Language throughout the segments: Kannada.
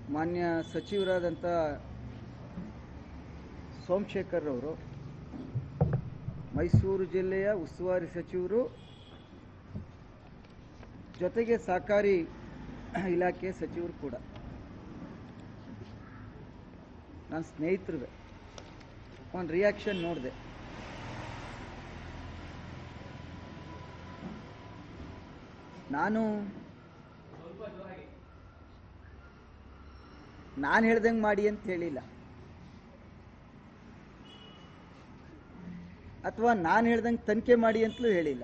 ಮಾನ್ಯ ಸಚಿವರಾದಂಥ ಸೋಮಶೇಖರ್ ಅವರು ಮೈಸೂರು ಜಿಲ್ಲೆಯ ಉಸ್ತುವಾರಿ ಸಚಿವರು ಜೊತೆಗೆ ಸಹಕಾರಿ ಇಲಾಖೆ ಸಚಿವರು ಕೂಡ ನನ್ನ ಸ್ನೇಹಿತರು ಒಂದು ರಿಯಾಕ್ಷನ್ ನೋಡಿದೆ ನಾನು ನಾನು ಹೇಳ್ದಂಗೆ ಮಾಡಿ ಅಂತ ಹೇಳಿಲ್ಲ ಅಥವಾ ನಾನು ಹೇಳ್ದಂಗೆ ತನಿಖೆ ಮಾಡಿ ಅಂತಲೂ ಹೇಳಿಲ್ಲ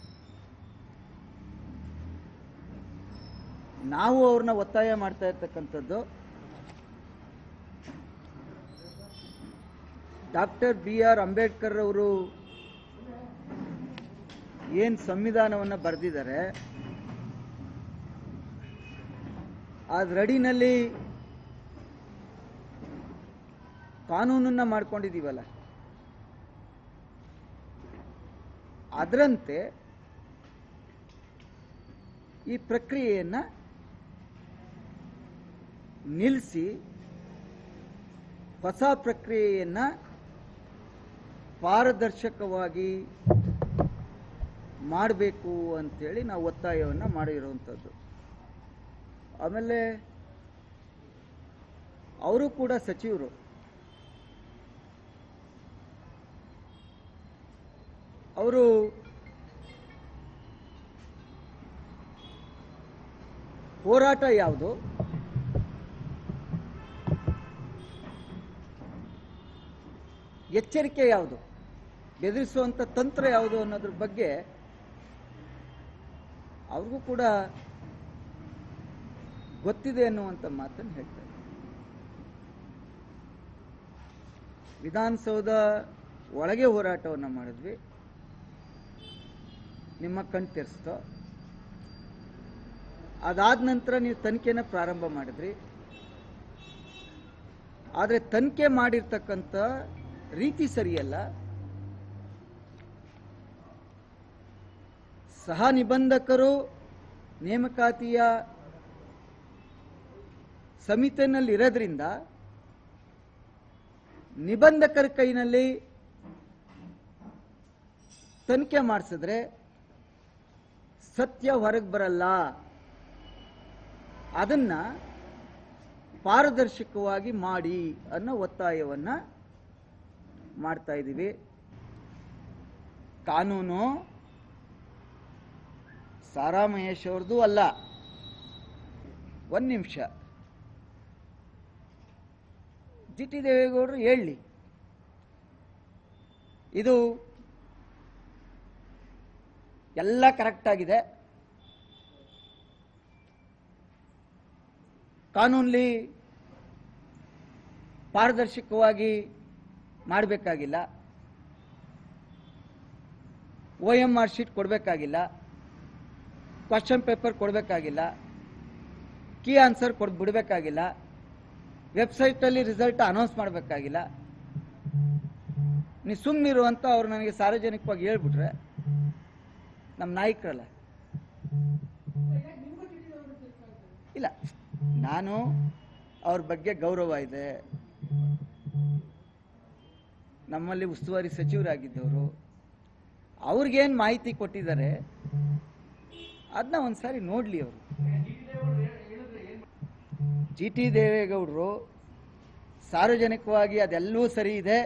ನಾವು ಅವ್ರನ್ನ ಒತ್ತಾಯ ಮಾಡ್ತಾ ಇರ್ತಕ್ಕಂಥದ್ದು ಡಾಕ್ಟರ್ ಬಿ ಆರ್ ಅಂಬೇಡ್ಕರ್ ಅವರು ಏನು ಸಂವಿಧಾನವನ್ನು ಬರೆದಿದ್ದಾರೆ ಅದರಡಿನಲ್ಲಿ ಕಾನೂನನ್ನ ಮಾಡ್ಕೊಂಡಿದ್ದೀವಲ್ಲ ಅದರಂತೆ ಈ ಪ್ರಕ್ರಿಯೆಯನ್ನು ನಿಲ್ಲಿಸಿ ಹೊಸ ಪ್ರಕ್ರಿಯೆಯನ್ನು ಪಾರದರ್ಶಕವಾಗಿ ಮಾಡಬೇಕು ಅಂಥೇಳಿ ನಾವು ಒತ್ತಾಯವನ್ನು ಮಾಡಿರುವಂಥದ್ದು ಆಮೇಲೆ ಅವರು ಕೂಡ ಸಚಿವರು ಅವರು ಹೋರಾಟ ಯಾವುದು ಎಚ್ಚರಿಕೆ ಯಾವುದು ಬೆದರಿಸುವಂಥ ತಂತ್ರ ಯಾವುದು ಅನ್ನೋದ್ರ ಬಗ್ಗೆ ಅವ್ರಿಗೂ ಕೂಡ ಗೊತ್ತಿದೆ ಅನ್ನುವಂಥ ಮಾತನ್ನು ಹೇಳ್ತಾರೆ ವಿಧಾನಸೌಧ ಒಳಗೆ ಹೋರಾಟವನ್ನು ಮಾಡಿದ್ವಿ ನಿಮ್ಮ ಕಣ್ ತೆರೆಸ್ತೋ ಅದಾದ ನಂತರ ನೀವು ತನಿಖೆನ ಪ್ರಾರಂಭ ಮಾಡಿದ್ರಿ ಆದರೆ ತನಿಖೆ ಮಾಡಿರ್ತಕ್ಕಂಥ ರೀತಿ ಸರಿಯಲ್ಲ ಸಹ ನಿಬಂಧಕರು ನೇಮಕಾತಿಯ ಸಮಿತಿಯಲ್ಲಿ ಇರೋದ್ರಿಂದ ನಿಬಂಧಕರ ಕೈನಲ್ಲಿ ತನಿಖೆ ಮಾಡಿಸಿದ್ರೆ ಸತ್ಯ ಹೊರಗೆ ಬರಲ್ಲ ಅದನ್ನ ಪಾರದರ್ಶಕವಾಗಿ ಮಾಡಿ ಅನ್ನೋ ಒತ್ತಾಯವನ್ನ ಮಾಡ್ತಾ ಇದ್ದೀವಿ ಕಾನೂನು ಸಾರಾ ಮಹೇಶ್ ಅವ್ರದ್ದು ಅಲ್ಲ ಒಂದು ನಿಮಿಷ ಜಿ ಟಿ ದೇವೇಗೌಡರು ಹೇಳಲಿ ಇದು ಎಲ್ಲ ಕರೆಕ್ಟ್ ಆಗಿದೆ ಕಾನೂನಲ್ಲಿ ಪಾರದರ್ಶಕವಾಗಿ ಮಾಡಬೇಕಾಗಿಲ್ಲ ಒ ಎಮ್ ಆರ್ ಶೀಟ್ ಕೊಡಬೇಕಾಗಿಲ್ಲ ಕ್ವಶನ್ ಪೇಪರ್ ಕೊಡಬೇಕಾಗಿಲ್ಲ ಕೀ ಆನ್ಸರ್ ಕೊಡ್ ಬಿಡಬೇಕಾಗಿಲ್ಲ ವೆಬ್ಸೈಟಲ್ಲಿ ರಿಸಲ್ಟ್ ಅನೌನ್ಸ್ ಮಾಡಬೇಕಾಗಿಲ್ಲ ನೀವು ಸುಮ್ಮನಿರು ಅಂತ ಅವ್ರು ನನಗೆ ಸಾರ್ವಜನಿಕವಾಗಿ ಹೇಳ್ಬಿಟ್ರೆ ನಮ್ಮ ನಾಯಕರಲ್ಲ ಇಲ್ಲ ನಾನು ಅವ್ರ ಬಗ್ಗೆ ಗೌರವ ಇದೆ ನಮ್ಮಲ್ಲಿ ಉಸ್ತುವಾರಿ ಸಚಿವರಾಗಿದ್ದವರು ಅವ್ರಿಗೇನು ಮಾಹಿತಿ ಕೊಟ್ಟಿದ್ದಾರೆ ಅದನ್ನ ಒಂದ್ಸಾರಿ ನೋಡ್ಲಿ ಅವರು ಜಿ ಟಿ ದೇವೇಗೌಡರು ಸಾರ್ವಜನಿಕವಾಗಿ ಅದೆಲ್ಲವೂ ಸರಿ ಇದೆ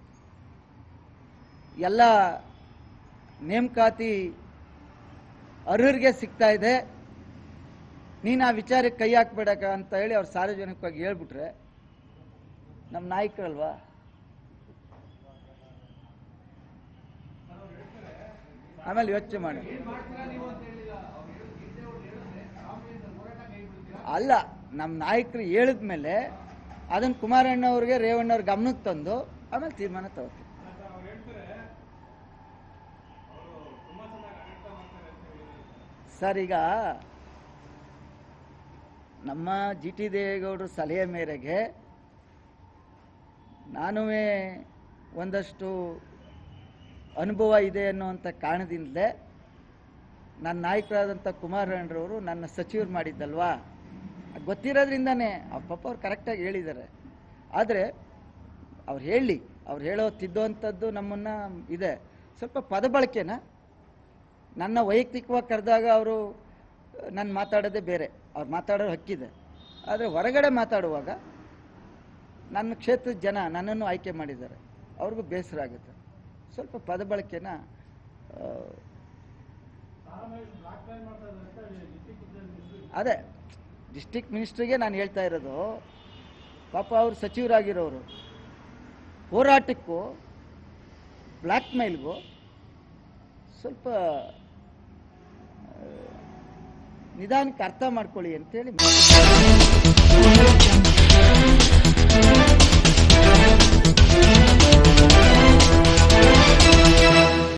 ಎಲ್ಲ ನೇಮಕಾತಿ ಅರ್ಹರಿಗೆ ಸಿಗ್ತಾ ಇದೆ ನೀನು ಆ ವಿಚಾರಕ್ಕೆ ಕೈ ಹಾಕ್ಬೇಡಕ ಅಂತ ಹೇಳಿ ಅವ್ರು ಸಾರ್ವಜನಿಕವಾಗಿ ಹೇಳ್ಬಿಟ್ರೆ ನಮ್ಮ ನಾಯಕರಲ್ವಾ ಆಮೇಲೆ ಯೋಚನೆ ಮಾಡಿ ಅಲ್ಲ ನಮ್ಮ ನಾಯಕರು ಹೇಳಿದ್ಮೇಲೆ ಅದನ್ನ ಕುಮಾರಣ್ಣ ಅವ್ರಿಗೆ ರೇವಣ್ಣ ಅವ್ರ ಗಮನಕ್ಕೆ ತಂದು ಆಮೇಲೆ ತೀರ್ಮಾನ ತಗೋತೀವಿ ಸರ್ ಈಗ ನಮ್ಮ ಜಿ ಟಿ ದೇವೇಗೌಡರು ಸಲಹೆ ಮೇರೆಗೆ ನಾನೂ ಒಂದಷ್ಟು ಅನುಭವ ಇದೆ ಅನ್ನುವಂಥ ಕಾರಣದಿಂದಲೇ ನನ್ನ ನಾಯಕರಾದಂಥ ಕುಮಾರಣ್ಣರವರು ನನ್ನ ಸಚಿವರು ಮಾಡಿದ್ದಲ್ವಾ ಗೊತ್ತಿರೋದ್ರಿಂದಾನೇ ಆ ಪಾಪ ಅವ್ರು ಕರೆಕ್ಟಾಗಿ ಹೇಳಿದ್ದಾರೆ ಆದರೆ ಅವ್ರು ಹೇಳಿ ಅವ್ರು ಹೇಳೋ ತಿದ್ದುವಂಥದ್ದು ನಮ್ಮನ್ನು ಇದೆ ಸ್ವಲ್ಪ ಪದ ಬಳಕೆನ ನನ್ನ ವೈಯಕ್ತಿಕವಾಗಿ ಕರೆದಾಗ ಅವರು ನಾನು ಮಾತಾಡೋದೇ ಬೇರೆ ಅವ್ರು ಮಾತಾಡೋ ಹಕ್ಕಿದೆ ಆದರೆ ಹೊರಗಡೆ ಮಾತಾಡುವಾಗ ನನ್ನ ಕ್ಷೇತ್ರದ ಜನ ನನ್ನನ್ನು ಆಯ್ಕೆ ಮಾಡಿದ್ದಾರೆ ಅವ್ರಿಗೂ ಬೇಸರ ಆಗುತ್ತೆ ಸ್ವಲ್ಪ ಪದ ಬಳಕೆನ ಆ, ಅದೇ ಡಿಸ್ಟಿಕ್ ಮಿನಿಸ್ಟ್ರಿಗೆ ನಾನು ಹೇಳ್ತಾ ಇರೋದು ಪಾಪ ಅವರು ಸಚಿವರಾಗಿರೋರು ಹೋರಾಟಕ್ಕೂ ಬ್ಲ್ಯಾಕ್ ಮೇಲ್ಗೂ ಸ್ವಲ್ಪ ಆ, ನಿಧಾನಕ್ಕೆ ಅರ್ಥ ಮಾಡ್ಕೊಳ್ಳಿ ಅಂತೇಳಿ